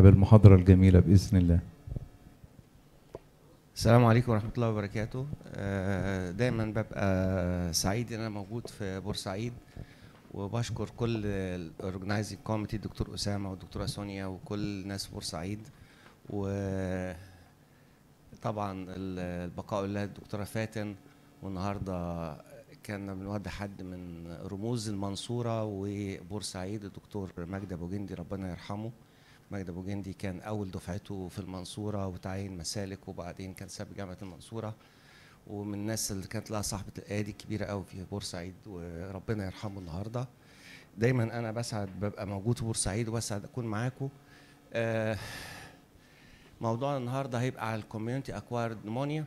بالمحاضرة الجميلة بإذن الله السلام عليكم ورحمة الله وبركاته آه، دايما ببقى سعيد ان انا موجود في بورسعيد وبشكر كل الاورجنايزنج كوميتي الدكتور اسامه والدكتوره سونيا وكل ناس بورسعيد وطبعا البقاء لله الدكتوره فاتن والنهارده كان بنودع حد من رموز المنصوره وبورسعيد الدكتور مجدي ابو جندي ربنا يرحمه مجدي ابو جندي كان اول دفعته في المنصوره وتعين مسالك وبعدين كان ساب جامعه المنصوره ومن الناس اللي كانت لها صاحبه الايادي الكبيره قوي في بورسعيد وربنا يرحمه النهارده دايما انا بسعد ببقى موجود في بورسعيد وبسعد اكون معاكم آه موضوع النهارده هيبقى على الكوميونتي اكوارد نمونيا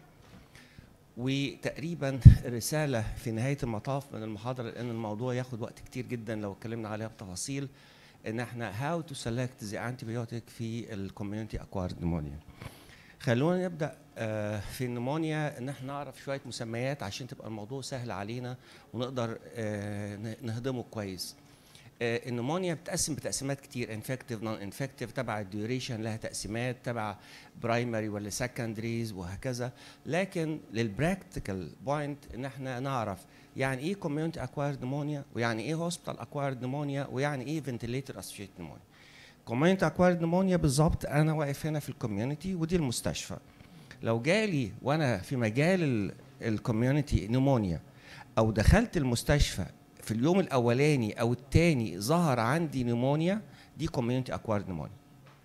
وتقريبا رساله في نهايه المطاف من المحاضره لان الموضوع ياخد وقت كتير جدا لو اتكلمنا عليها بتفاصيل ان احنا هاو تو سيلكت ذا انتيبيوتيك في الكوميونتي اكوارد نمونيا خلونا نبدا آه، في النمونيا ان احنا نعرف شويه مسميات عشان تبقى الموضوع سهل علينا ونقدر آه، ن- نهضمه كويس آه، النمونيا بتقسم بتقسيمات كتير انفكتيف نون انفكتيف تبع الديوريشن لها تقسيمات تبع برايمري ولا سكندريز وهكذا لكن للبراكتيكال بوينت ان احنا نعرف يعني ايه كوميونتي اكوايرد نمونيا ويعني ايه هوسبيتال اكوايرد نمونيا ويعني ايه فنتليتر اسوشيت نمونيا كوميونتي اكوايرد نمونيا بالظبط انا واقف هنا في الكوميونتي ودي المستشفى لو جالي وانا في مجال الكوميونتي نمونيا او دخلت المستشفى في اليوم الاولاني او الثاني ظهر عندي نمونيا دي كوميونتي اكوايرد نمونيا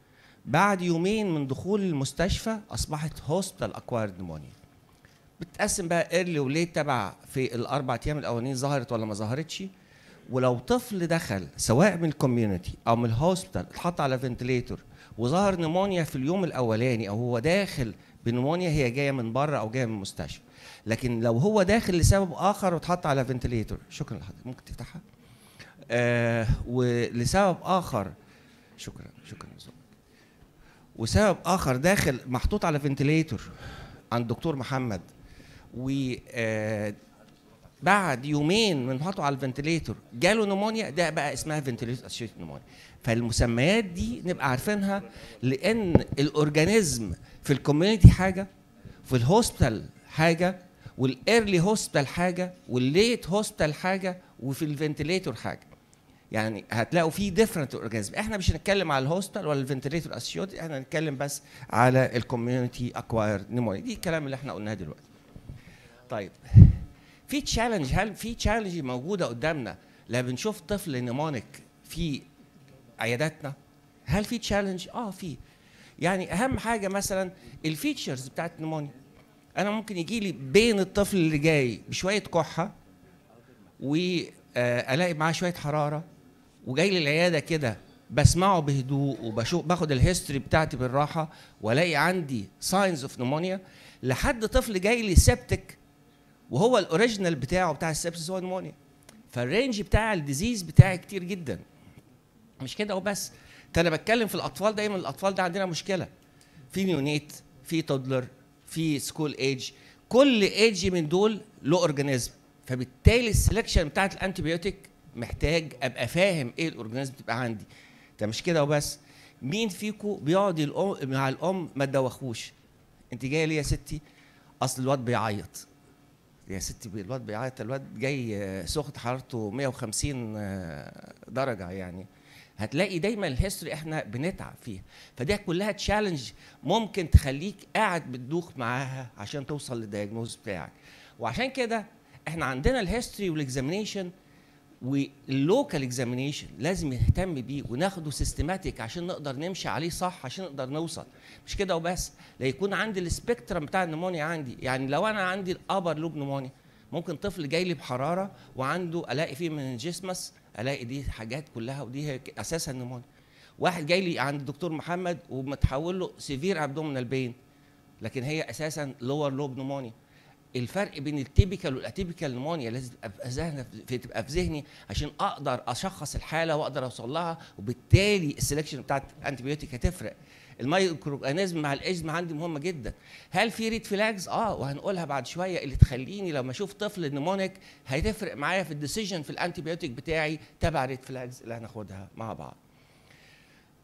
بعد يومين من دخول المستشفى اصبحت هوسبيتال اكوايرد نمونيا بتقسم بقى ايرلي وليت تبع في الاربع ايام الاولانيين ظهرت ولا ما ظهرتش ولو طفل دخل سواء من الكوميونتي او من الهوسبيتال اتحط على فنتليتور وظهر نمونيا في اليوم الاولاني او هو داخل بنمونيا هي جايه من بره او جايه من المستشفى لكن لو هو داخل لسبب اخر واتحط على فنتليتور شكرا لحضرتك ممكن تفتحها آه ولسبب اخر شكرا شكرا لذوقك. وسبب اخر داخل محطوط على فنتليتور عند دكتور محمد و آه، بعد يومين من حطه على الفنتليتور جاله نمونيا ده بقى اسمها فنتليتور اسوشيت نمونيا فالمسميات دي نبقى عارفينها لان الاورجانيزم في الكوميونتي حاجه في الهوسبيتال حاجه والايرلي هوسبيتال حاجه والليت هوسبيتال حاجه وفي الفنتليتور حاجه يعني هتلاقوا في ديفرنت اورجانيزم احنا مش هنتكلم على الهوستال ولا الفنتليتور اسيوت احنا هنتكلم بس على الكوميونتي اكوايرد نيمونيا دي الكلام اللي احنا قلناه دلوقتي طيب في تشالنج هل في تشالنج موجوده قدامنا لما بنشوف طفل نيمونيك في عياداتنا هل في تشالنج اه في يعني اهم حاجه مثلا الفيتشرز بتاعت النيمونيا انا ممكن يجي لي بين الطفل اللي جاي بشويه كحه والاقي معاه شويه حراره وجاي لي العياده كده بسمعه بهدوء وبشوف باخد الهيستوري بتاعتي بالراحه والاقي عندي ساينز اوف نمونيا لحد طفل جاي لي سيبتك وهو الاوريجينال بتاعه بتاع السبسس هو نمونيا فالرينج بتاع الديزيز بتاعي كتير جدا مش كده وبس ده انا بتكلم في الاطفال دايما الاطفال ده عندنا مشكله في نيونيت في تودلر في سكول ايج كل ايج من دول له اورجانيزم فبالتالي السلكشن بتاعت الانتيبيوتيك محتاج ابقى فاهم ايه الاورجانيزم بتبقى عندي ده مش كده وبس مين فيكم بيقعد الأم مع الام ما تدوخوش انت جايه ليه يا ستي اصل الواد بيعيط يا ستي بي- الواد بيعيط الواد جاي آه، سخن حرارته 150 آه، درجه يعني هتلاقي دايما الهيستوري احنا بنتعب فيها فدي كلها تشالنج ممكن تخليك قاعد بتدوخ معاها عشان توصل للدياجنوز بتاعك وعشان كده احنا عندنا الهيستوري والاكزامينيشن واللوكال اكزامينيشن لازم نهتم بيه وناخده سيستماتيك عشان نقدر نمشي عليه صح عشان نقدر نوصل مش كده وبس لا يكون عندي السبيكترم بتاع النمونيا عندي يعني لو انا عندي الابر لوب نمونيا ممكن طفل جاي لي بحراره وعنده الاقي فيه من الجسمس الاقي دي حاجات كلها ودي هي اساسا نمونيا واحد جاي لي عند الدكتور محمد ومتحول له سيفير ابدومينال بين لكن هي اساسا لور لوب نمونيا الفرق بين التيبيكال والاتيبيكال نمونيا لازم تبقى في ذهني في تبقى في ذهني عشان اقدر اشخص الحاله واقدر اوصل لها وبالتالي السلكشن بتاعت الانتيبيوتيك هتفرق المايكرو اورجانيزم مع الاجزم عندي مهمه جدا هل في ريد فلاجز اه وهنقولها بعد شويه اللي تخليني لما اشوف طفل نيمونيك هتفرق معايا في الديسيجن في الانتيبيوتيك بتاعي تبع ريد فلاجز اللي هناخدها مع بعض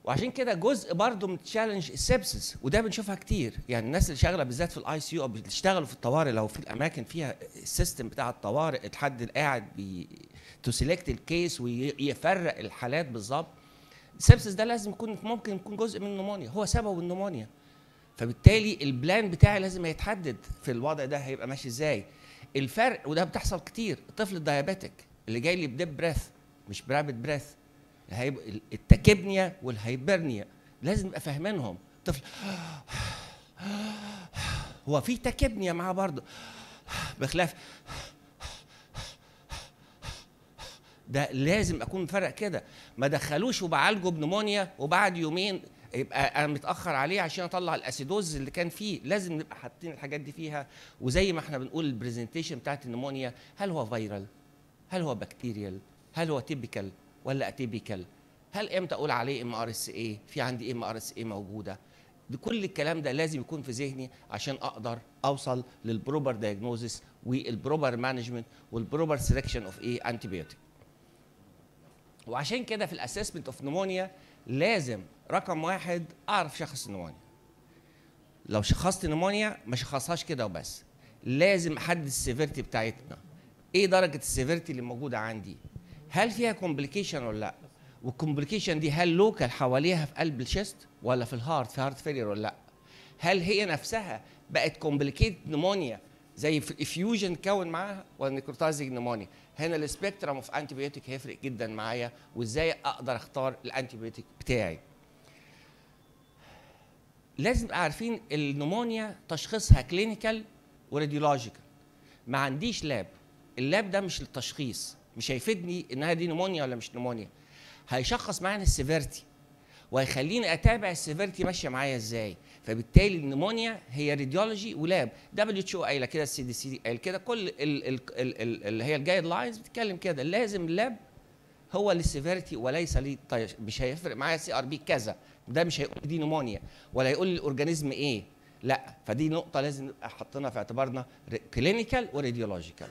وعشان كده جزء برضه من تشالنج السبسس وده بنشوفها كتير يعني الناس اللي شغاله بالذات في الاي سي يو او بتشتغلوا في الطوارئ لو في الاماكن فيها السيستم بتاع الطوارئ الحد قاعد بي تو سيلكت الكيس ويفرق الحالات بالظبط السبسس ده لازم يكون ممكن يكون جزء من النمونيا هو سبب النمونيا فبالتالي البلان بتاعي لازم يتحدد في الوضع ده هيبقى ماشي ازاي الفرق وده بتحصل كتير الطفل الديابيتك اللي جاي لي بديب بريث مش برابد بريث هيبقى التكبنيا والهايبرنيا لازم نبقى فاهمينهم طفل هو في تكبنيا معاه برضه بخلاف ده لازم اكون مفرق كده ما دخلوش وبعالجه بنمونيا وبعد يومين يبقى انا متاخر عليه عشان اطلع الاسيدوز اللي كان فيه لازم نبقى حاطين الحاجات دي فيها وزي ما احنا بنقول البرزنتيشن بتاعت النمونيا هل هو فيرال هل هو بكتيريال هل هو تيبيكال ولا اتيبيكال هل امتى اقول عليه ام ار اس اي في عندي ام ار اس اي موجوده ده كل الكلام ده لازم يكون في ذهني عشان اقدر اوصل للبروبر دايجنوزس والبروبر مانجمنت والبروبر سelection اوف ايه انتيبيوتيك وعشان كده في الاسسمنت اوف نمونيا لازم رقم واحد اعرف شخص النمونيا لو شخصت نمونيا ما شخصهاش كده وبس لازم احدد السيفيرتي بتاعتنا ايه درجه السيفيرتي اللي موجوده عندي هل فيها كومبليكيشن ولا لا والكومبليكيشن دي هل لوكال حواليها في قلب الشيست ولا في الهارت في هارت فيلير ولا لا هل هي نفسها بقت كومبليكيت نمونيا زي في الافيوجن كون معاها ولا نيكروتايزنج نمونيا هنا السبيكترم اوف انتيبيوتيك هيفرق جدا معايا وازاي اقدر اختار الانتيبيوتيك بتاعي لازم نبقى عارفين النمونيا تشخيصها كلينيكال وراديولوجيكال ما عنديش لاب اللاب ده مش للتشخيص مش هيفيدني انها دي نمونيا ولا مش نمونيا هيشخص معانا السيفيرتي وهيخليني اتابع السيفيرتي ماشيه معايا ازاي فبالتالي النمونيا هي راديولوجي ولاب دبليو اتش او قايله كده السي دي سي قايل كده كل ال- ال- ال- ال- اللي هي الجايد لاينز بتتكلم كده لازم اللاب هو للسيفيرتي وليس لي طيب مش هيفرق معايا سي ار بي كذا ده مش هيقول دي نمونيا ولا هيقول لي الاورجانيزم ايه لا فدي نقطه لازم نبقى حاطينها في اعتبارنا كلينيكال وراديولوجيكال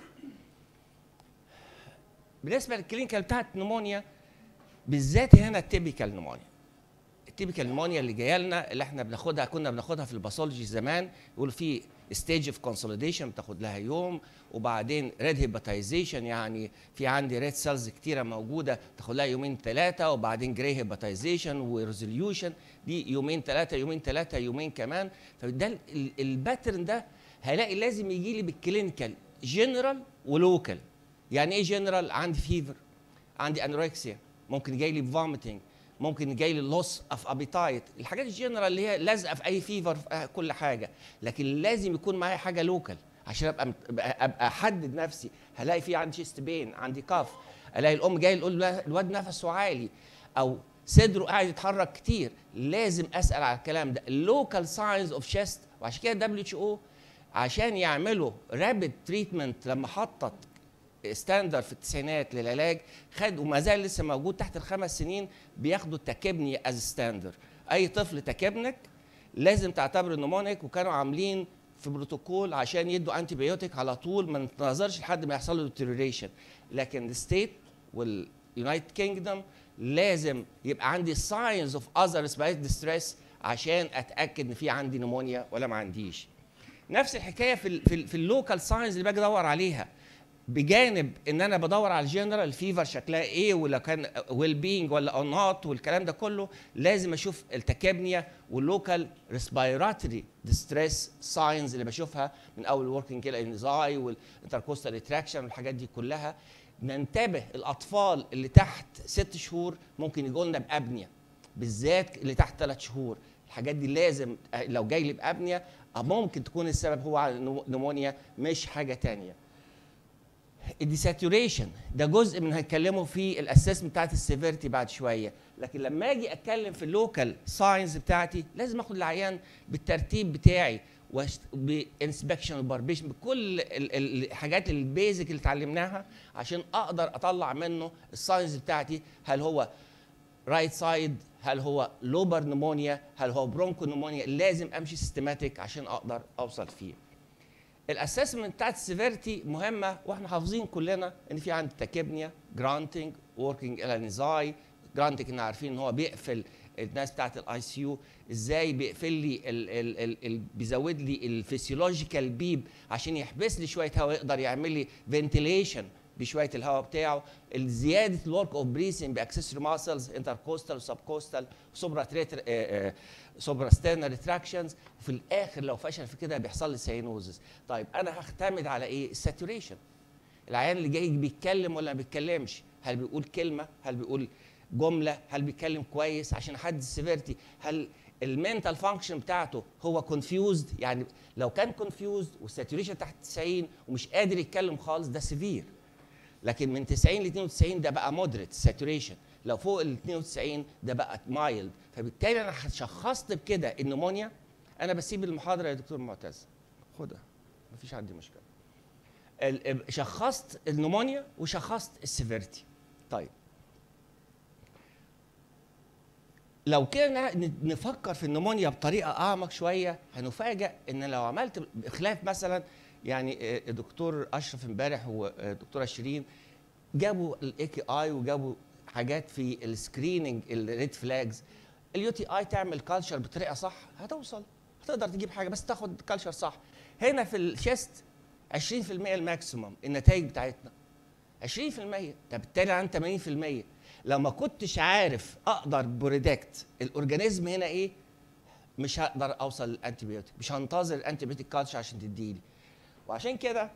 بالنسبه للكلينيكال بتاعت النمونيا بالذات هنا التيبيكال نمونيا التيبيكال نمونيا اللي جايه لنا اللي احنا بناخدها كنا بناخدها في الباثولوجي زمان يقول في ستيج اوف كونسوليديشن بتاخد لها يوم وبعدين ريد هيباتايزيشن يعني في عندي ريد سيلز كتيره موجوده تاخد لها يومين ثلاثه وبعدين جراي هيباتايزيشن وريزوليوشن دي يومين ثلاثه يومين ثلاثه يومين كمان فده ال- ال- الباترن ده هلاقي لازم يجي لي بالكلينيكال جنرال ولوكال يعني ايه جنرال عندي فيفر عندي انوركسيا ممكن جاي لي فوميتنج ممكن جاي لي لوس اوف ابيتايت الحاجات الجنرال اللي هي لازقه في اي فيفر في كل حاجه لكن لازم يكون معايا حاجه لوكال عشان ابقى مت- ابقى أبقى احدد نفسي هلاقي في عندي شيست بين عندي كاف الاقي الام جايه تقول لا، الواد نفسه عالي او صدره قاعد يتحرك كتير لازم اسال على الكلام ده اللوكال ساينز اوف شيست وعشان كده دبليو اتش او عشان يعملوا رابid تريتمنت لما حطت ستاندر في التسعينات للعلاج خد وما زال لسه موجود تحت الخمس سنين بياخدوا التكبني از ستاندر اي طفل تكبنك لازم تعتبره نمونيك وكانوا عاملين في بروتوكول عشان يدوا انتي بيوتيك على طول ما ننتظرش لحد ما يحصل له ديتيريوريشن لكن الستيت واليونايتد كينجدم لازم يبقى عندي ساينز اوف اذر ريسبيراتوري ديستريس عشان اتاكد ان في عندي نمونيا ولا ما عنديش نفس الحكايه في ال في, ال في اللوكال ساينز اللي باجي ادور عليها بجانب ان انا بدور على الجنرال فيفر شكلها ايه ولا كان ويل بينج ولا او نوت والكلام ده كله لازم اشوف التكابنيا واللوكال ريسبيراتوري ديستريس ساينز اللي بشوفها من اول وركينج كده انزاي والانتركوستال ريتراكشن والحاجات دي كلها ننتبه الاطفال اللي تحت ست شهور ممكن يجوا لنا بابنيا بالذات اللي تحت ثلاث شهور الحاجات دي لازم لو جاي لي بابنيا ممكن تكون السبب هو نمونيا مش حاجه تانية الديساتوريشن ده جزء من هنتكلمه في الاسسمنت بتاعت السيفيرتي بعد شويه لكن لما اجي اتكلم في اللوكال ساينز بتاعتي لازم اخد العيان بالترتيب بتاعي بانسبكشن وباربيشن بكل ال- ال- الحاجات البيزك اللي اتعلمناها عشان اقدر اطلع منه الساينز بتاعتي هل هو رايت سايد هل هو لوبر نمونيا هل هو برونكو نمونيا لازم امشي سيستماتيك عشان اقدر اوصل فيه الاسسمنت بتاعت السيفيرتي مهمه واحنا حافظين كلنا ان في عندي تاكيبنيا جرانتنج وركينج الانزاي جرانتنج احنا عارفين ان هو بيقفل الناس بتاعت الاي سي يو ازاي بيقفل لي ال ال ال ال بيزود لي الفسيولوجيكال بيب عشان يحبس لي شويه هواء يقدر يعمل لي فنتيليشن بشويه الهواء بتاعه زياده الورك اوف بريسنج باكسسوري ماسلز انتركوستال وسب كوستال سوبرا تريتر سوبرا ستيرنال ريتراكشنز وفي الاخر لو فشل في كده بيحصل لي سينوزس طيب انا هعتمد على ايه الساتوريشن العيان اللي جاي بيتكلم ولا ما بيتكلمش هل بيقول كلمه هل بيقول جمله هل بيتكلم كويس عشان احدد السيفيرتي هل المنتال فانكشن بتاعته هو كونفيوزد يعني لو كان كونفيوزد والساتوريشن تحت 90 ومش قادر يتكلم خالص ده سيفير لكن من 90 ل 92 ده بقى مودريت ساتوريشن لو فوق ال 92 ده بقى مايلد فبالتالي انا شخصت بكده النمونيا انا بسيب المحاضره يا دكتور معتز خدها مفيش عندي مشكله ال- شخصت النمونيا وشخصت السيفيرتي طيب لو كده ن- نفكر في النمونيا بطريقه اعمق شويه هنفاجئ ان لو عملت بخلاف مثلا يعني آه، الدكتور اشرف امبارح والدكتوره شيرين جابوا الاي كي اي وجابوا حاجات في السكريننج الريد فلاجز اليو تي اي تعمل كالتشر بطريقه صح هتوصل هتقدر تجيب حاجه بس تاخد كالتشر صح هنا في الشيست 20% الماكسيموم النتائج بتاعتنا 20% طب بالتالي عن 80% لو ما كنتش عارف اقدر بريدكت الاورجانيزم هنا ايه مش هقدر اوصل للانتيبيوتيك مش هنتظر الانتيبيوتيك كالتشر عشان تديلي وعشان كده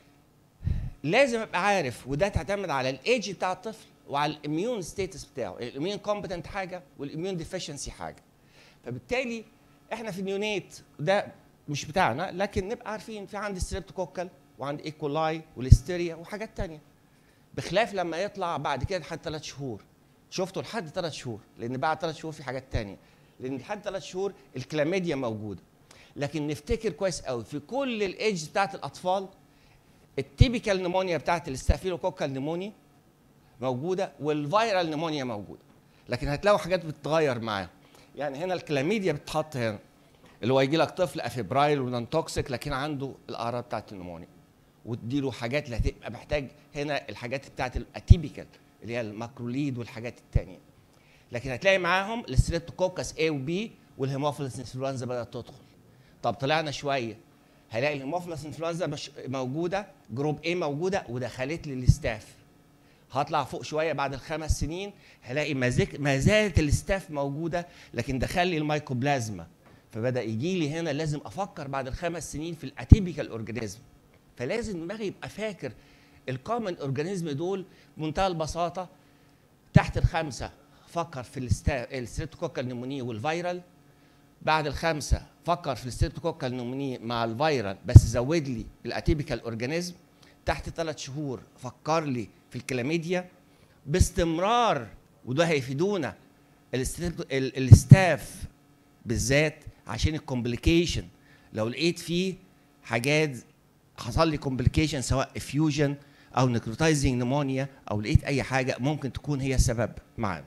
لازم ابقى عارف وده تعتمد على الايدج بتاع الطفل وعلى الاميون ستيتس بتاعه الاميون كومبتنت حاجه والاميون ديفيشنسي حاجه فبالتالي احنا في النيونيت ده مش بتاعنا لكن نبقى عارفين في عندي ستريبتوكوكال وعندي ايكولاي والهستيريا وحاجات تانية بخلاف لما يطلع بعد كده لحد ثلاث شهور شفتوا لحد ثلاث شهور لان بعد ثلاث شهور في حاجات تانية لان لحد ثلاث شهور الكلاميديا موجوده لكن نفتكر كويس قوي في كل الايدج بتاعت الاطفال التيبيكال نمونيا بتاعت الاستافيلوكوكال نمونيا موجوده والفيرال نمونيا موجوده لكن هتلاقوا حاجات بتتغير معاها يعني هنا الكلاميديا بتتحط هنا اللي هو يجي لك طفل افيبرايل ونان توكسيك لكن عنده الاعراض بتاعت النمونيا وتديله حاجات اللي هتبقى محتاج هنا الحاجات بتاعت الاتيبيكال اللي هي الماكروليد والحاجات التانية لكن هتلاقي معاهم الستريبتوكوكس A و B والهيموفيلس انفلونزا بدات تدخل طب طلعنا شويه هلاقي الهيموفيلس انفلونزا مش موجوده جروب A موجوده ودخلت لي الاستاف هطلع فوق شويه بعد الخمس سنين هلاقي ما زك- ما زالت الاستاف موجوده لكن دخل لي الميكوبلازما فبدا يجي لي هنا لازم افكر بعد الخمس سنين في الاتيبيكال اورجانيزم فلازم دماغي يبقى فاكر الكومن اورجانيزم دول بمنتهى البساطه تحت الخمسه فكر في الستا- الستريبتوكوكال نمونيه والفيرال بعد الخمسه فكر في الستريبتوكوكال نمونيه مع الفيرال بس زود لي الاتيبيكال اورجانيزم تحت ثلاث شهور فكر لي في الكلاميديا باستمرار وده هيفيدونا الستريبتو- ال- الستاف بالذات عشان الكومبليكيشن لو لقيت فيه حاجات حصل لي كومبليكيشن سواء افيوجن او نيكروتايزنج نمونيا او لقيت اي حاجه ممكن تكون هي السبب معانا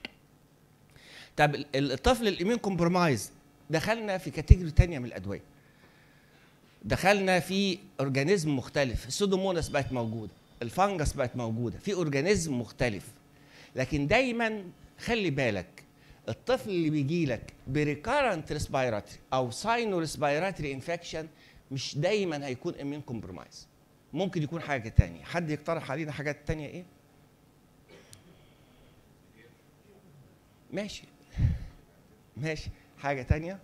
طب ال- الطفل الامين كومبرومايز دخلنا في كاتيجوري تانية من الادويه دخلنا في اورجانيزم مختلف السودوموناس بقت موجوده الفنجس بقت موجوده في اورجانيزم مختلف لكن دايما خلي بالك الطفل اللي بيجي لك بريكارنت ريسبيراتري او ساينو ريسبيراتري انفكشن مش دايما هيكون امين كومبرومايز ممكن يكون حاجه تانية حد يقترح علينا حاجات تانية ايه ماشي ماشي حاجه تانية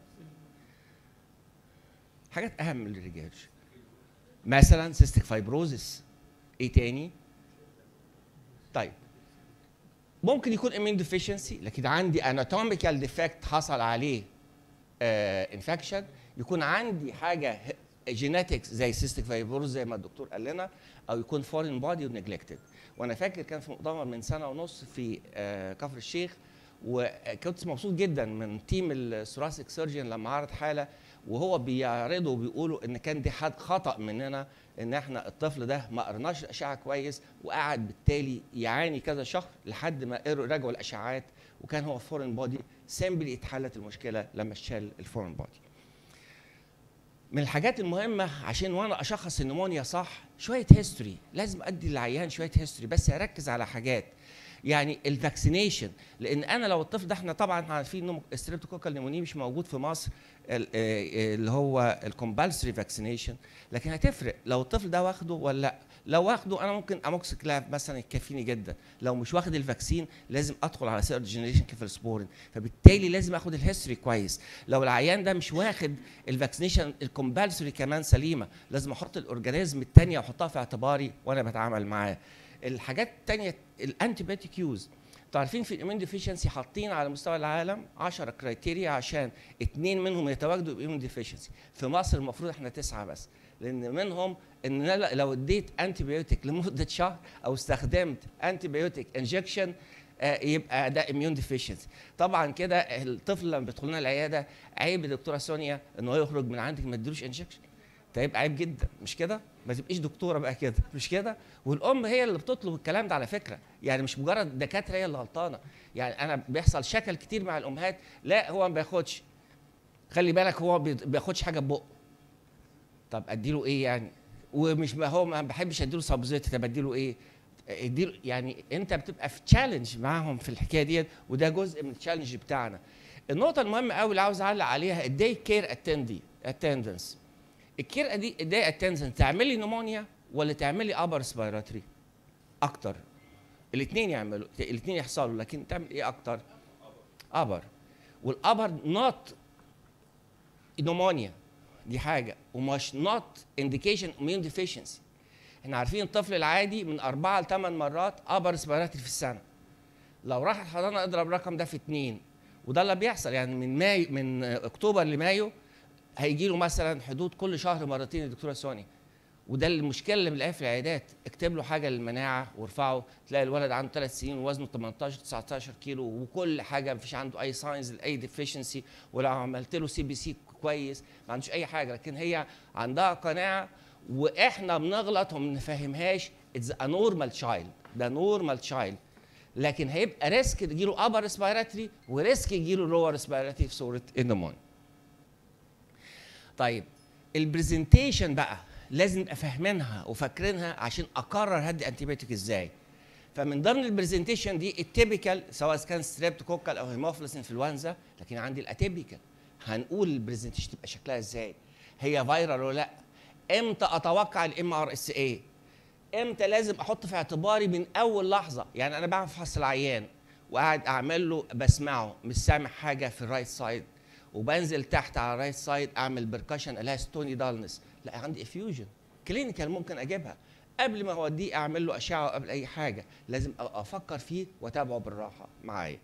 حاجات اهم للرجال مثلا سيستيك فايبروزس ايه تاني طيب ممكن يكون امين ديفيشنسي لكن عندي اناتوميكال ديفكت حصل عليه انفكشن يكون عندي حاجه جينيتكس زي سيستيك فايبروز زي ما الدكتور قال لنا او يكون فورين بودي ونجلكتد وانا فاكر كان في مؤتمر من سنه ونص في آه، كفر الشيخ وكنت مبسوط جدا من تيم الثوراسيك سيرجن لما عرض حاله وهو بيعرضوا وبيقولوا ان كان دي حد خطا مننا ان احنا الطفل ده ما قرناش الاشعه كويس وقعد بالتالي يعاني كذا شهر لحد ما قروا رجعوا الاشعاعات وكان هو فورين بودي سامبلي اتحلت المشكله لما شال الفورين بودي من الحاجات المهمة عشان وانا اشخص النمونيا صح شوية هيستوري لازم ادي للعيان شوية هيستوري بس اركز على حاجات يعني الفاكسينيشن لان انا لو الطفل ده احنا طبعا عارفين انه ستريبتوكوكال نيمونيا مش موجود في مصر ال- آه، اللي هو الكومبالسري فاكسينيشن لكن هتفرق لو الطفل ده واخده ولا لا لو واخده انا ممكن اموكسيكلاف مثلا يكفيني جدا لو مش واخد الفاكسين لازم ادخل على سيرد جنريشن كيفالسبورين فبالتالي لازم اخد الهيستوري كويس لو العيان ده مش واخد الفاكسينيشن الكومبالسري كمان سليمه لازم احط الاورجانيزم الثانيه واحطها في اعتباري وانا بتعامل معاه الحاجات الثانيه الانتي بيوتيك يوز انتوا عارفين في الاميون ديفيشنسي حاطين على مستوى العالم 10 كرايتيريا عشان اثنين منهم يتواجدوا باميون ديفيشنسي في مصر المفروض احنا تسعه بس لان منهم ان أنا لو اديت انتي بيوتيك لمده شهر او استخدمت انتي بيوتيك انجكشن يبقى ده اميون ديفيشنسي طبعا كده الطفل لما بيدخل لنا العياده عيب يا دكتوره سونيا ان هو يخرج من عندك ما اديلوش انجكشن ده يبقى عيب جدا مش كده ما تبقيش دكتوره بقى كده مش كده والام هي اللي بتطلب الكلام ده على فكره يعني مش مجرد الدكاتره هي اللي غلطانه يعني انا بيحصل شكل كتير مع الامهات لا هو ما بياخدش خلي بالك هو ما بياخدش حاجه ببقه طب اديله ايه يعني ومش ما هو ما بحبش اديله سبزيت طب اديله ايه اديله يعني انت بتبقى في تشالنج معاهم في الحكايه ديت وده جزء من التشالنج بتاعنا النقطه المهمه قوي اللي عاوز اعلق عليها الداي كير اتندي اتندنس الكير دي الداي اتندنس تعملي نمونيا ولا تعملي ابر سبيراتري اكتر الاثنين يعملوا الاثنين يحصلوا لكن تعمل ايه اكتر ابر والابر نوت نمونيا دي حاجه ومش نوت انديكيشن اميون ديفيشنسي احنا عارفين الطفل العادي من أربعة لثمان مرات ابر سبيراتري في السنه لو راح الحضانه اضرب الرقم ده في اثنين وده اللي بيحصل يعني من مايو من اكتوبر لمايو هيجي له مثلا حدود كل شهر مرتين يا دكتوره سوني وده المشكله اللي بنلاقيها في العيادات اكتب له حاجه للمناعه وارفعه تلاقي الولد عنده ثلاث سنين ووزنه 18 19 كيلو وكل حاجه مفيش عنده اي ساينز لاي ديفيشنسي ولو عملت له سي بي سي كويس ما عندوش اي حاجه لكن هي عندها قناعه واحنا بنغلط وما بنفهمهاش اتس ا نورمال تشايلد ده نورمال تشايلد لكن هيبقى ريسك يجيله ابر ريسبيراتري وريسك يجيله لور ريسبيراتري في صوره النمون طيب البرزنتيشن بقى لازم نبقى فاهمينها وفاكرينها عشان اقرر هدي انتيبيوتيك ازاي فمن ضمن البرزنتيشن دي التيبيكال سواء كان ستريبتوكوكال او هيموفيلس انفلونزا لكن عندي الاتيبيكال هنقول البرزنتيشن تبقى شكلها ازاي هي فايرال ولا لا امتى اتوقع الام ار اس اي امتى لازم احط في اعتباري من اول لحظه يعني انا بعمل فحص العيان وقاعد اعمل له بسمعه مش سامع حاجه في الرايت سايد وبنزل تحت على الرايت سايد اعمل بركشن الاقي ستوني دالنس لا عندي افيوجن كلينيكال ممكن اجيبها قبل ما اوديه اعمل له اشعه قبل اي حاجه لازم افكر فيه واتابعه بالراحه معايا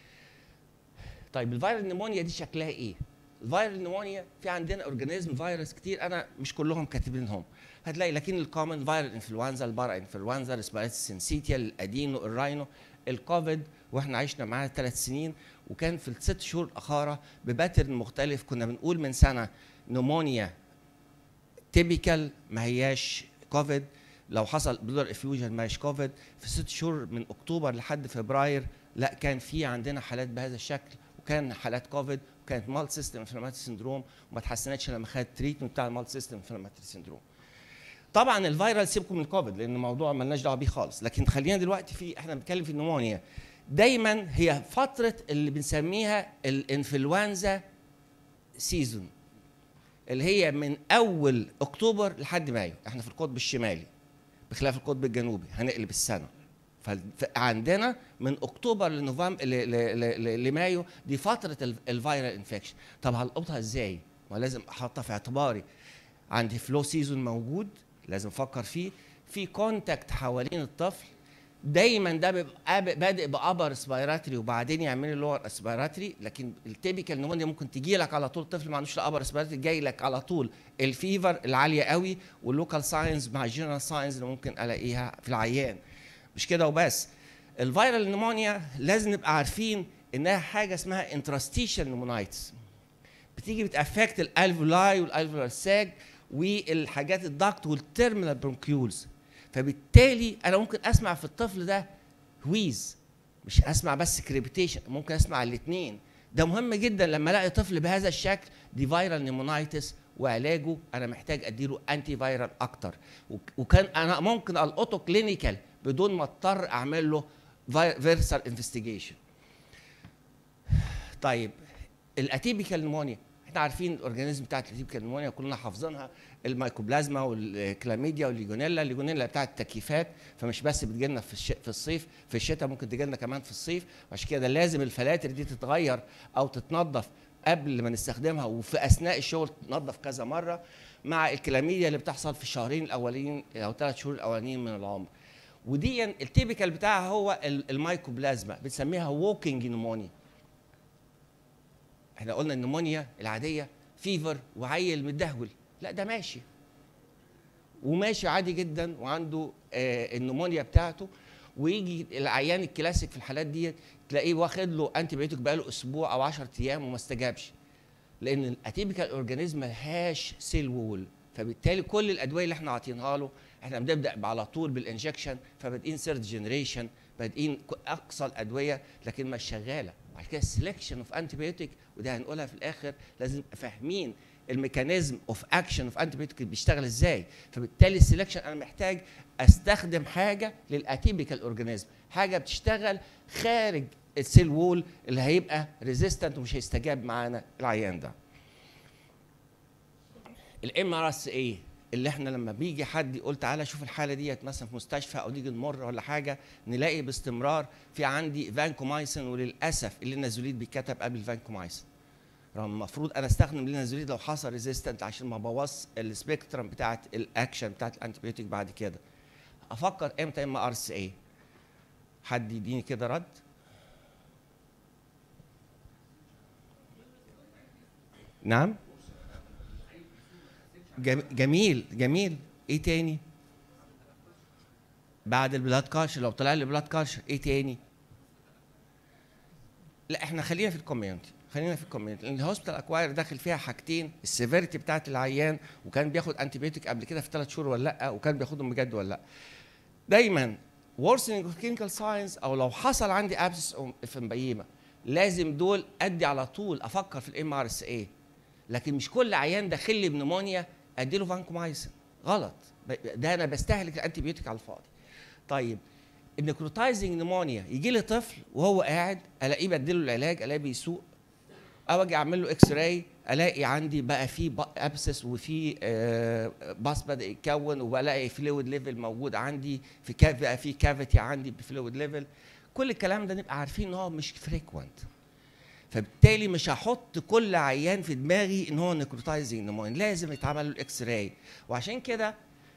طيب الفيرال نيمونيا دي شكلها ايه الفيرال نيمونيا في عندنا اورجانيزم فيروس كتير انا مش كلهم كاتبينهم هتلاقي لكن الكومن فيرال انفلونزا البارا انفلونزا السبايرس سينسيتيا الادينو الراينو الكوفيد واحنا عشنا معاه ثلاث سنين وكان في الست شهور الاخيره بباترن مختلف كنا بنقول من سنه نمونيا تيبيكال ما هياش كوفيد لو حصل بلور افيوجن ما هيش كوفيد في ست شهور من اكتوبر لحد فبراير لا كان في عندنا حالات بهذا الشكل وكان حالات كوفيد وكانت مالت سيستم انفلاماتوري سندروم وما اتحسنتش لما خدت تريتمنت بتاع المالت سيستم انفلاماتوري سندروم طبعا الفيرال سيبكم من الكوفيد لان الموضوع ملناش دعوه بيه خالص لكن خلينا دلوقتي في احنا بنتكلم في النمونيا دايما هي فتره اللي بنسميها الانفلونزا سيزون اللي هي من اول اكتوبر لحد مايو احنا في القطب الشمالي بخلاف القطب الجنوبي هنقلب السنه فعندنا من اكتوبر لنوفمبر لمايو دي فتره الفيرال انفكشن طب هلقطها ازاي؟ ما لازم احطها في اعتباري عندي فلو سيزون موجود لازم افكر فيه في كونتاكت حوالين الطفل دايما ده بيبقى بادئ بابر اسبيراتري وبعدين يعمل لي لور اسبيراتري لكن التيبيكال نمونيا ممكن تجي لك على طول طفل ما عندوش لا ابر اسبيراتري جاي لك على طول الفيفر العاليه قوي واللوكال ساينز مع الجنرال ساينز اللي ممكن الاقيها في العيان مش كده وبس الفيرال نمونيا لازم نبقى عارفين انها حاجه اسمها انترستيشال نمونايتس بتيجي بتافكت الالفولاي والالفولار ساج والحاجات الضغط والتيرمينال برونكيولز فبالتالي انا ممكن اسمع في الطفل ده ويز مش اسمع بس كريبيتيشن ممكن اسمع الاثنين ده مهم جدا لما الاقي طفل بهذا الشكل دي فيرال نيمونايتس وعلاجه انا محتاج اديله انتي فيرال اكتر وكان انا ممكن القطه كلينيكال بدون ما اضطر اعمل له فيرسال انفستيجيشن طيب الاتيبيكال نمونيا احنا عارفين الاورجانيزم بتاعت الاتيبيكال نمونيا كلنا حافظينها الميكوبلازما والكلاميديا والليجونيلا الليجونيلا بتاعت التكييفات فمش بس بتجي لنا في الش... في الصيف في الشتاء ممكن تجي لنا كمان في الصيف عشان كده لازم الفلاتر دي تتغير او تتنظف قبل ما نستخدمها وفي اثناء الشغل تنظف كذا مره مع الكلاميديا اللي بتحصل في الشهرين الاولين او ثلاث شهور الاولانيين من العمر ودي التيبيكال بتاعها هو الميكوبلازما بنسميها ووكينج نمونيا احنا قلنا النمونيا العاديه فيفر وعيل متدهول لا ده ماشي وماشي عادي جدا وعنده آه النمونيا بتاعته ويجي العيان الكلاسيك في الحالات دي تلاقيه واخد له انتي بيوتيك بقاله اسبوع او 10 ايام وما استجابش لان الاتيبيكال اورجانيزم ملهاش سيل وول فبالتالي كل الادويه اللي احنا عاطينها له احنا بنبدا على طول بالانجكشن فبادئين سيرد جنريشن بادئين اقصى الادويه لكن مش شغاله بعد كده السلكشن اوف انتي بيوتيك وده هنقولها في الاخر لازم فاهمين الميكانيزم اوف اكشن اوف انتي بيوتيك بيشتغل ازاي فبالتالي السلكشن انا محتاج استخدم حاجه للاتيبيكال اورجانيزم حاجه بتشتغل خارج السيل وول اللي هيبقى ريزيستنت ومش هيستجاب معانا العيان ده الام ار اس اي اللي احنا لما بيجي حد يقول تعالى شوف الحاله ديت مثلا في مستشفى او نيجي نمر ولا حاجه نلاقي باستمرار في عندي فانكومايسين وللاسف اللينازوليد بيتكتب قبل الفانكومايسين رغم المفروض انا استخدم اللينازوليد لو حصل ريزيستنت عشان ما بوظ السبيكترم بتاعت الاكشن بتاعت الانتيبيوتيك بعد كده افكر امتى ام ار اس اي حد يديني كده رد نعم جميل جميل ايه تاني بعد البلاد كاشر لو طلع لي بلاد كاشر ايه تاني لا احنا خلينا في الكوميونتي خلينا في الكوميونتي لان الهوسبيتال اكواير داخل فيها حاجتين السيفيريتي بتاعت العيان وكان بياخد انتي بيوتيك قبل كده في ثلاث شهور ولا لا وكان بياخدهم بجد ولا لا دايما worsening of clinical signs او لو حصل عندي abscess في مبيمه لازم دول ادي على طول افكر في الام ار اس اي لكن مش كل عيان داخل لي بنمونيا ادي له فانكومايسين غلط ده انا بستهلك الانتي بيوتيك على الفاضي طيب النكروتايزنج نمونيا يجي لي طفل وهو قاعد الاقيه بديله العلاج الاقيه بيسوق او اجي اعمل له اكس راي الاقي عندي بقى في ابسس وفي باص بدا يتكون وبلاقي فلويد ليفل موجود عندي في بقى في كافيتي عندي بفلويد ليفل كل الكلام ده نبقى عارفين ان هو مش فريكوينت فبالتالي مش هحط كل عيان في دماغي ان هو نيكروتايزنج نمونيا لازم يتعمل له الاكس راي وعشان كده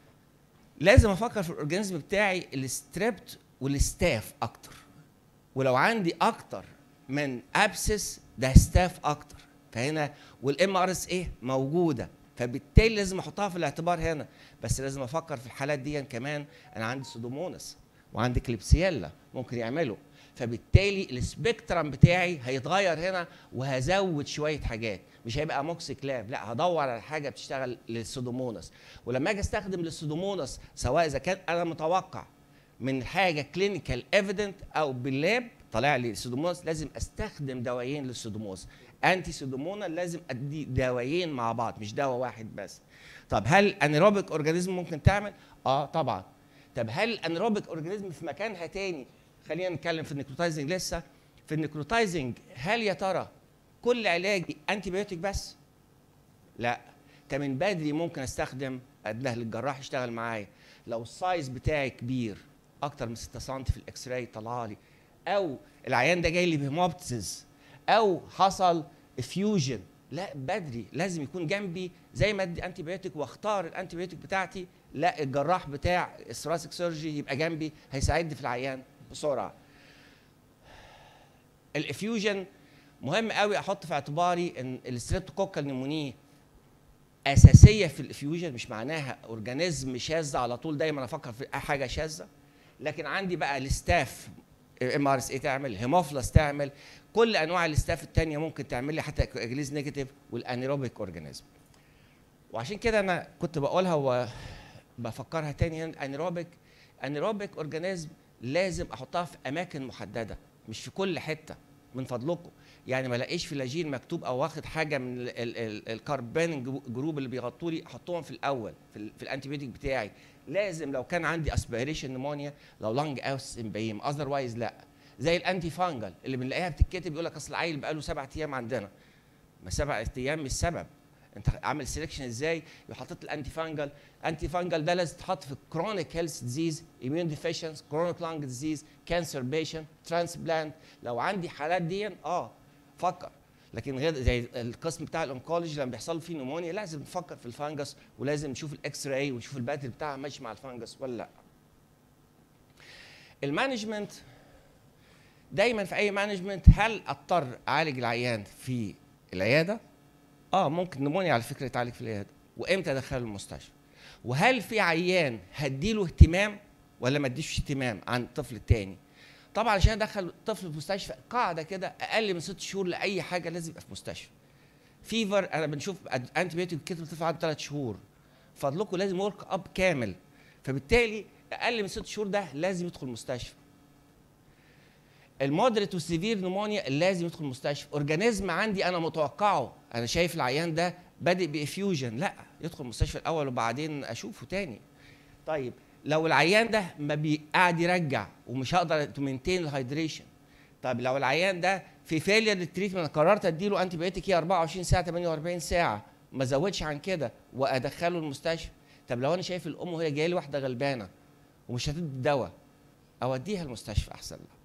لازم افكر في الاورجانيزم بتاعي الستريبت والستاف اكتر ولو عندي اكتر من ابسس ده ستاف اكتر فهنا والام ار اس ايه موجوده فبالتالي لازم احطها في الاعتبار هنا بس لازم افكر في الحالات دي كمان انا عندي سودومونس وعندي كليبسيلا ممكن يعملوا فبالتالي السبيكترم بتاعي هيتغير هنا وهزود شويه حاجات مش هيبقى موكسيكلاب لا هدور على حاجه بتشتغل للسودومونس ولما اجي استخدم للسودومونس سواء اذا كان انا متوقع من حاجه كلينيكال ايفيدنت او باللاب طالع لي سودومونس لازم استخدم دوايين للسودومونس انتي سودومونا لازم ادي دوايين مع بعض مش دواء واحد بس طب هل انيروبيك اورجانيزم ممكن تعمل اه طبعا طب هل الانيروبيك اورجانيزم في مكانها تاني خلينا نتكلم في النيكروتايزنج لسه في النيكروتايزنج هل يا ترى كل علاجي انتي بيوتيك بس لا ده من بدري ممكن استخدم اديه للجراح يشتغل معايا لو السايز بتاعي كبير اكتر من 6 سم في الاكس راي طلع لي او العيان ده جاي لي بهيموبتسز او حصل فيوجن لا بدري لازم يكون جنبي زي ما ادي انتي بيوتيك واختار الانتي بيوتيك بتاعتي لا الجراح بتاع الثراسيك سيرجي يبقى جنبي هيساعدني في العيان بسرعه الافيوجن مهم قوي احط في اعتباري ان الستريبتوكوكال نيمونيه اساسيه في الافيوجن مش معناها اورجانيزم شاذ على طول دايما افكر في حاجه شاذه لكن عندي بقى الستاف ام ار اس اي تعمل هيموفلس تعمل كل انواع الستاف الثانيه ممكن تعمل لي حتى اجليز نيجاتيف والانيروبيك اورجانيزم وعشان كده انا كنت بقولها وبفكرها تاني هنا انيروبيك انيروبيك اورجانيزم لازم احطها في اماكن محدده مش في كل حته من فضلكم يعني ما الاقيش فلاجين مكتوب او واخد حاجه من ال- ال- ال- الكاربان جو- جروب اللي بيغطوا لي احطهم في الاول في, ال- في الانتيبيوتيك بتاعي لازم لو كان عندي اسبيريشن نمونيا لو لانج اوس امبيم اذروايز لا زي الانتي فانجل اللي بنلاقيها بتتكتب يقول لك اصل العيل بقاله سبع ايام عندنا ما سبع ايام مش سبب انت عامل سelection ازاي حطيت الانتي فانجل انتي فانجل ده لازم تحط في كرونيك هيلث ديزيز immune deficiency كرونيك لانج ديزيز كانسر بيشنت ترانسبلانت لو عندي حالات دي اه فكر لكن غير زي القسم بتاع الانكولوجي لما بيحصل فيه نمونيا لازم نفكر في الفانجس ولازم نشوف الاكس راي ونشوف الباتري بتاعها ماشي مع الفانجس ولا لا المانجمنت دايما في اي مانجمنت هل اضطر اعالج العيان في العياده اه ممكن نمونيا على فكره يتعالج في العياده وامتى ادخله المستشفى وهل في عيان هديله اهتمام ولا ما اديش اهتمام عن الطفل التاني طبعا عشان ادخل طفل في مستشفى قاعده كده اقل من ست شهور لاي حاجه لازم يبقى في مستشفى فيفر انا بنشوف انتي بيوتيك كتب الطفل عنده ثلاث شهور فضلكم لازم ورك اب كامل فبالتالي اقل من ست شهور ده لازم يدخل مستشفى المودريت والسيفير نمونيا لازم يدخل مستشفى اورجانيزم عندي انا متوقعه انا شايف العيان ده بادئ بافيوجن لا يدخل المستشفى الاول وبعدين اشوفه تاني طيب لو العيان ده ما بي- قاعد يرجع ومش هقدر تمنتين الهايدريشن طب لو العيان ده في فيلير للتريتمنت قررت اديله انتي بايوتيك هي 24 ساعه 48 ساعه ما زودش عن كده وادخله المستشفى طب لو انا شايف الام وهي جايه لي واحده غلبانه ومش هتدي دواء اوديها المستشفى احسن لها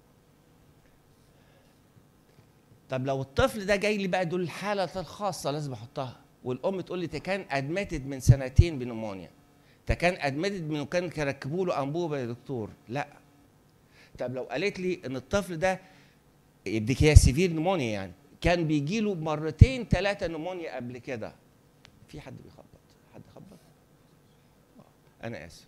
طب لو الطفل ده جاي لي بقى دول الحاله الخاصه لازم احطها والام تقول لي ده كان ادمتد من سنتين بنمونيا ده كان ادمتد من كان ركبوا له انبوبه يا دكتور لا طب لو قالت لي ان الطفل ده يديك هي سيفير نمونيا يعني كان بيجي له مرتين ثلاثه نمونيا قبل كده في حد بيخبط حد خبط آه، انا اسف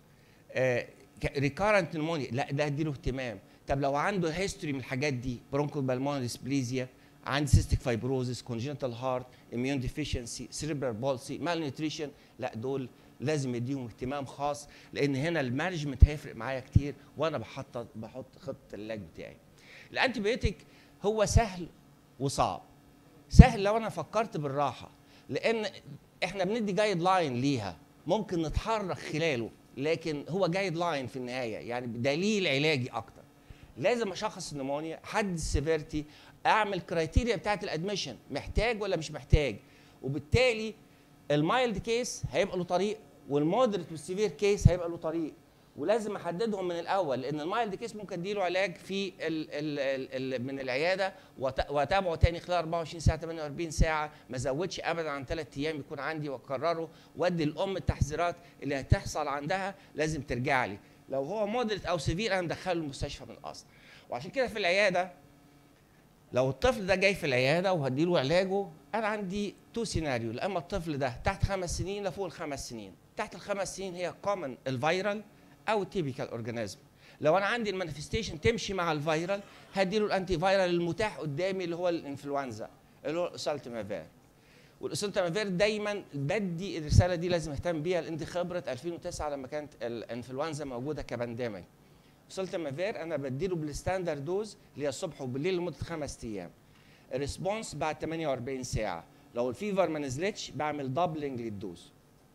ريكارنت نمونيا لا ده اديله اهتمام طب لو عنده هيستوري من الحاجات دي برونكو بالمونري ديسبليزيا عندي سيستيك فايبروزس كونجنتال هارت اميون ديفيشنسي سيريبرال بولسي مال نيوتريشن لا دول لازم يديهم اهتمام خاص لان هنا المانجمنت هيفرق معايا كتير وانا بحط بحط خطه العلاج بتاعي الانتي بيوتيك هو سهل وصعب سهل لو انا فكرت بالراحه لان احنا بندي جايد لاين ليها ممكن نتحرك خلاله لكن هو جايد لاين في النهايه يعني دليل علاجي اكتر لازم اشخص النمونيا حد السيفيرتي اعمل كرايتيريا بتاعت الادميشن محتاج ولا مش محتاج وبالتالي المايلد كيس هيبقى له طريق والمودريت والسيفير كيس هيبقى له طريق ولازم احددهم من الاول لان المايلد كيس ممكن اديله علاج في ال ال ال ال من العياده وأت- واتابعه تاني خلال 24 ساعه 48 ساعه ما ازودش ابدا عن ثلاث ايام يكون عندي واكرره وادي الام التحذيرات اللي هتحصل عندها لازم ترجع لي لو هو مودريت او سيفير انا مدخله المستشفى من الاصل وعشان كده في العياده لو الطفل ده جاي في العياده وهديله علاجه انا عندي تو سيناريو لا اما الطفل ده تحت خمس سنين لفوق الخمس سنين تحت الخمس سنين هي كومن الفيرال او التيبيكال اورجانيزم لو انا عندي المانيفستيشن تمشي مع الفيرال هديله الانتي فيرال المتاح قدامي اللي هو الانفلونزا اللي هو الاسالتيمافير والاسالتيمافير دايما بدي الرساله دي لازم اهتم بيها لان دي خبره 2009 لما كانت الانفلونزا موجوده كبانديميك سولتامافير انا بديله بالستاندرد دوز اللي هي الصبح وبالليل لمده خمس ايام الريسبونس بعد 48 ساعه لو الفيفر ما نزلتش بعمل دبلنج للدوز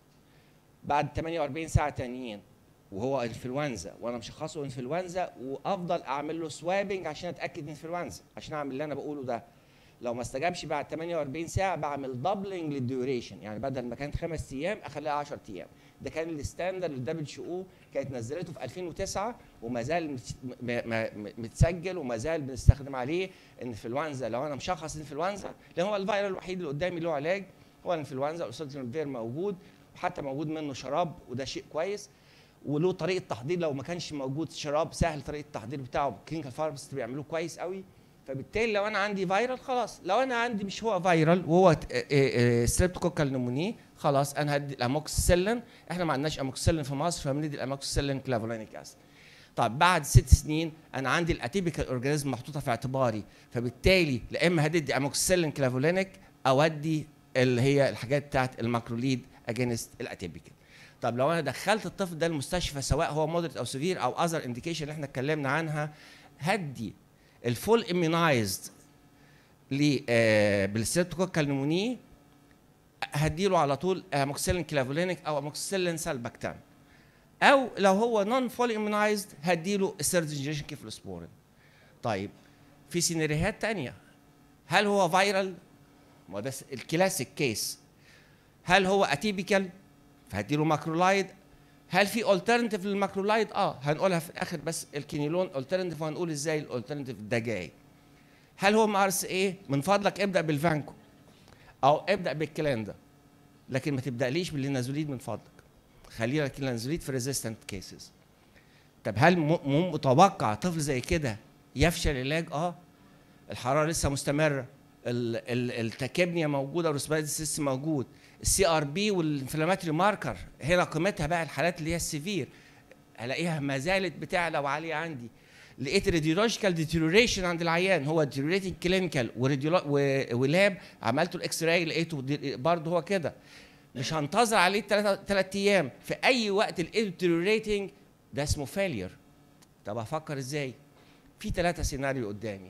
بعد 48 ساعه تانيين وهو انفلونزا وانا مشخصه انفلونزا وافضل اعمل له سوابنج عشان اتاكد من انفلونزا عشان اعمل اللي انا بقوله ده لو ما استجابش بعد 48 ساعه بعمل دبلنج للديوريشن يعني بدل ما كانت خمس ايام اخليها 10 ايام ده كان الستاندرد الدبليو او كانت نزلته في 2009 وما زال مت- م- م- متسجل وما زال بنستخدم عليه انفلونزا لو انا مشخص انفلونزا لان هو الفيروس الوحيد اللي قدامي له علاج هو الانفلونزا الاوسلتيمفير موجود وحتى موجود منه شراب وده شيء كويس وله طريقه تحضير لو ما كانش موجود شراب سهل طريقه التحضير بتاعه كلينيكال فارماسيست بيعملوه كويس قوي فبالتالي لو انا عندي فيرال خلاص لو انا عندي مش هو فيرال وهو ستريبتوكوكال نموني خلاص انا هدي الاموكسيسيلين احنا ما عندناش اموكسيسيلين في مصر فبندي الاموكسيسيلين كلافولينيك اسيد طب بعد ست سنين انا عندي الاتيبيكال اورجانيزم محطوطه في اعتباري فبالتالي لا اما هدي اموكسيسيلين كلافولينيك او ادي اللي هي الحاجات بتاعت الماكروليد اجينست الاتيبيكال طب لو انا دخلت الطفل ده المستشفى سواء هو مودريت او سيفير او اذر انديكيشن اللي احنا اتكلمنا عنها هدي الفول اميونايزد ل آه، بالستريبتوكوكال نمونيه هديله على طول اموكسيلين كلافولينيك او اموكسيلين سالباكتام او لو هو نون فول اميونايزد هديله الثيرد جنريشن كيفلوسبورين طيب في سيناريوهات تانية هل هو فايرال ما ده الكلاسيك كيس هل هو اتيبيكال فهديله ماكرولايد هل في الترناتيف للماكرولايد اه هنقولها في الاخر بس الكينيلون الترناتيف وهنقول ازاي الالترناتيف ده جاي هل هو مارس ايه من فضلك ابدا بالفانكو او ابدا بالكلام ده لكن ما تبداليش باللينازوليد من فضلك خلينا اللينازوليد في ريزيستنت كيسز طب هل م- م- متوقع طفل زي كده يفشل العلاج اه الحراره لسه مستمره ال- ال- التكبنيا موجوده والريسبيراتوري سيستم موجود السي ار بي والانفلاماتوري ماركر هنا قيمتها بقى الحالات اللي هي السيفير هلاقيها ما زالت بتعلى وعاليه عندي لقيت راديولوجيكال ديتيريوريشن عند العيان هو ديتيريوريتنج كلينيكال ولاب عملته الاكس راي لقيته برضه هو كده مش هنتظر عليه ثلاث ايام في اي وقت لقيته ديتيريوريتنج ده اسمه فيلير طب افكر ازاي في ثلاثه سيناريو قدامي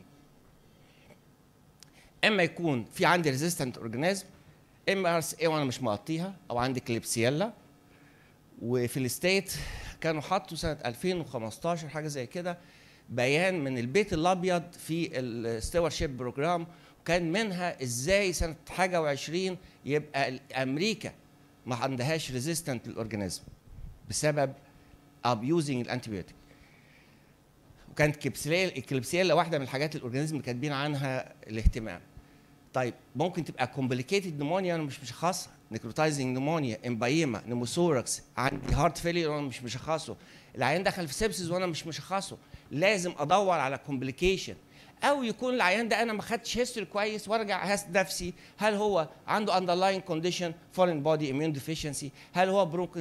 اما يكون في عندي ريزيستنت اورجانيزم اما ار اس اي وانا مش مغطيها او عندي كليبسيلا وفي الستيت كانوا حطوا سنه 2015 حاجه زي كده بيان من البيت الابيض في الستيور شيب بروجرام وكان منها ازاي سنه حاجه و20 يبقى امريكا ما عندهاش ريزيستنت للاورجانيزم بسبب ابيوزنج الانتيبيوتيك وكانت كليبسيلا كليبسيلا واحده من الحاجات اللي الاورجانيزم اللي كاتبين عنها الاهتمام طيب ممكن تبقى كومبليكيتد نمونيا انا مش مشخصها نيكروتايزنج نمونيا امبايما نيموثوركس عندي هارت فيلير وانا مش مشخصه العيان دخل في سيبسز وانا مش مشخصه لازم ادور على كومبليكيشن او يكون العيان ده انا ما خدتش هيستوري كويس وارجع هس نفسي هل هو عنده اندرلاين كونديشن فورين بودي اميون ديفيشنسي هل هو برونك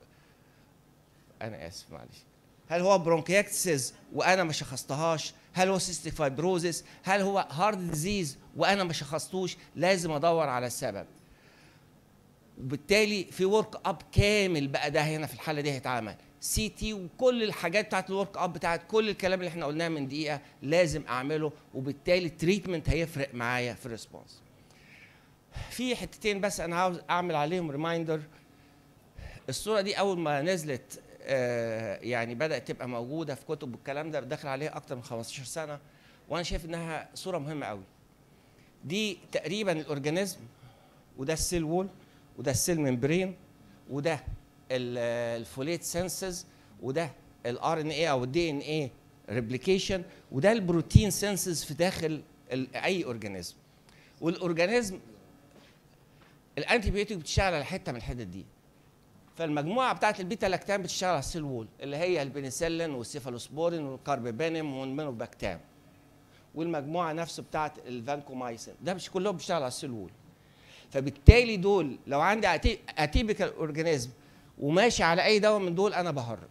انا اسف معلش هل هو برونكيكتسز وانا ما شخصتهاش هل هو سيستيك فايبروزيس هل هو هارد ديزيز وانا ما شخصتوش لازم ادور على السبب وبالتالي في ورك اب كامل بقى ده هنا في الحاله دي هيتعمل سي تي وكل الحاجات بتاعت الورك اب بتاعت كل الكلام اللي احنا قلناه من دقيقه لازم اعمله وبالتالي التريتمنت هيفرق معايا في الريسبونس في حتتين بس انا عاوز اعمل عليهم ريمايندر الصوره دي اول ما نزلت آه يعني بدات تبقى موجوده في كتب والكلام ده داخل عليها اكتر من 15 سنه وانا شايف انها صوره مهمه قوي دي تقريبا الاورجانيزم وده السيل وول وده السيل ممبرين وده الفوليت سنسز وده الار ان اي او الدي ان اي ريبليكيشن وده البروتين سنسز في داخل اي اورجانيزم والاورجانيزم الانتي بيوتيك بتشتغل على حته من الحتت دي فالمجموعه بتاعت البيتا لاكتام بتشتغل على السيل وول اللي هي البنسلين والسيفالوسبورين والكاربيبانيم والمينوباكتام والمجموعه نفسه بتاعت الفانكومايسين ده مش كلهم بيشتغل على السيل وول فبالتالي دول لو عندي اتيبيكال اورجانيزم وماشي على اي دواء من دول انا بهرج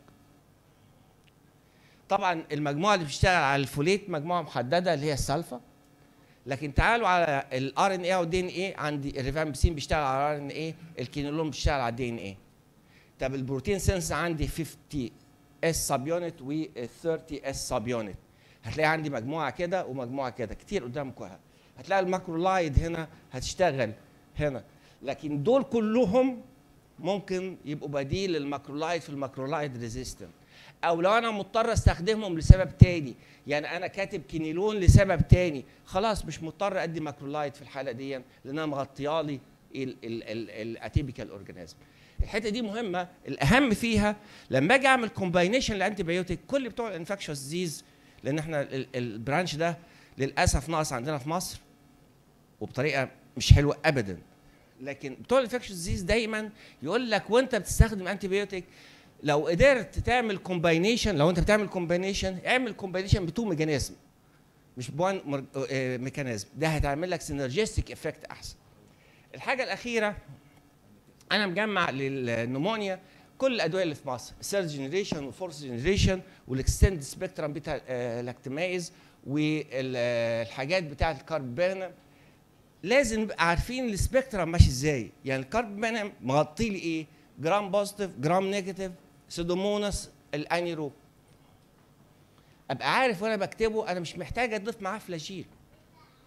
طبعا المجموعه اللي بتشتغل على الفوليت مجموعه محدده اللي هي السلفا لكن تعالوا على الار ان اي او الدي ان اي عندي الريفامبسين بيشتغل على الار ان اي الكينولون بيشتغل على الدي ان اي طب البروتين سنس عندي 50 اس سب يونت و 30 اس سب يونت هتلاقي عندي مجموعه كده ومجموعه كده كتير قدامكم هتلاقي الماكرولايد هنا هتشتغل هنا لكن دول كلهم ممكن يبقوا بديل للماكرولايد في الماكرولايد ريزيستنت او لو انا مضطر استخدمهم لسبب تاني يعني انا كاتب كينيلون لسبب تاني خلاص مش مضطر ادي ماكرولايد في الحاله دي لان انا مغطيالي الاتيبيكال اورجانيزم الحته دي مهمه الاهم فيها لما اجي اعمل كومباينيشن لانتي بايوتيك كل بتوع الانفكشوس ديزيز لان احنا البرانش ده للاسف ناقص عندنا في مصر وبطريقه مش حلوه ابدا لكن بتوع الانفكشن ديزيز دايما يقول لك وانت بتستخدم انتي بيوتيك لو قدرت تعمل كومباينيشن لو انت بتعمل كومباينيشن اعمل كومباينيشن بتو ميكانيزم مش بوان ميكانيزم ده هتعمل لك سينرجيستيك افكت احسن الحاجه الاخيره انا مجمع للنمونيا كل الادويه اللي في مصر الثيرد جنريشن والفورث جنريشن والاكستند سبيكترم بتاع لاكتمايز والحاجات بتاعه الكاربانا لازم نبقى عارفين السبيكترم ماشي ازاي يعني الكاربانا مغطي لي ايه جرام بوزيتيف جرام نيجاتيف سيدوموناس الانيرو ابقى عارف وانا بكتبه انا مش محتاج اضيف معاه فلاجيل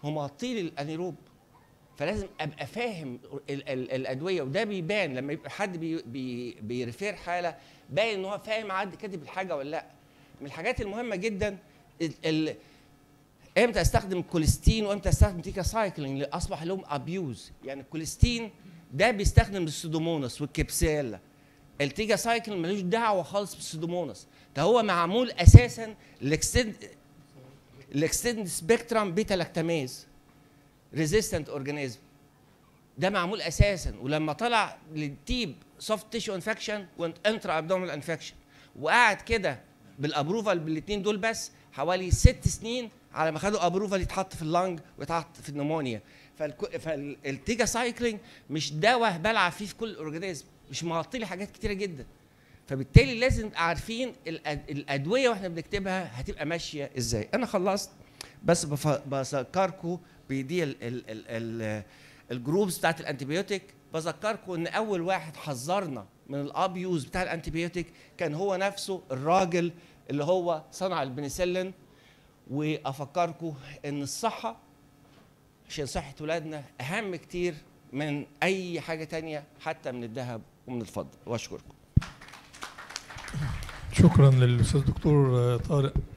هو مغطي لي الانيروب فلازم ابقى فاهم ال- ال- الادويه وده بيبان لما يبقى حد بي بي بيرفير حاله باين ان هو فاهم عد كاتب الحاجه ولا لا من الحاجات المهمه جدا ال ال امتى استخدم الكوليستين وامتى استخدم تيكا سايكلينج اللي اصبح لهم ابيوز يعني الكوليستين ده بيستخدم السودوموناس والكبسيلا التيجا سايكل ملوش دعوه خالص بالسودوموناس ده هو معمول اساسا الاكستند الاكستند سبيكترم بيتا لاكتاميز ريزيستنت اورجانيزم ده معمول اساسا ولما طلع للتيب سوفت تيشو انفكشن وانت انترا ابدومينال انفكشن وقعد كده بالابروفال بالاثنين دول بس حوالي ست سنين على ما خدوا ابروفال يتحط في اللنج ويتحط في النمونيا فالكو- فالتيجا سايكلينج مش دواء بلعب فيه في كل اورجانيزم مش مغطي لي حاجات كتيره جدا فبالتالي لازم نبقى عارفين الأد- الادويه واحنا بنكتبها هتبقى ماشيه ازاي انا خلصت بس بف- بذكركم بدي ال ال ال ال الجروبس بتاعت الانتيبيوتيك بذكركم ان اول واحد حذرنا من الابيوز بتاع الانتيبيوتيك كان هو نفسه الراجل اللي هو صنع البنسلين وافكركم ان الصحه عشان صحه ولادنا اهم كتير من اي حاجه تانية حتى من الذهب ومن الفضه واشكركم شكرا للاستاذ دكتور طارق